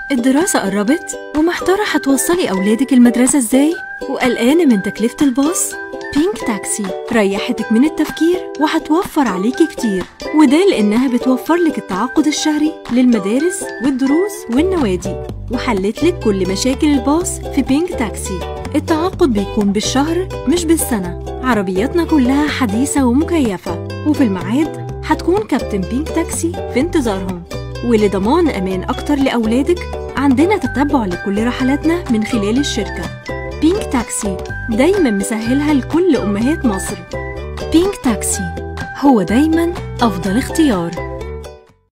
الدراسة قربت ومحتارة هتوصلي أولادك المدرسة إزاي؟ وقلقانة من تكلفة الباص؟ بينك تاكسي ريحتك من التفكير وهتوفر عليكي كتير وده لأنها بتوفر لك التعاقد الشهري للمدارس والدروس والنوادي وحلت لك كل مشاكل الباص في بينك تاكسي التعاقد بيكون بالشهر مش بالسنة عربياتنا كلها حديثة ومكيفة وفي الميعاد هتكون كابتن بينك تاكسي في انتظارهم ولضمان أمان أكتر لأولادك عندنا تتبع لكل رحلاتنا من خلال الشركة بينك تاكسي دايما مسهلها لكل أمهات مصر بينك تاكسي هو دايما أفضل اختيار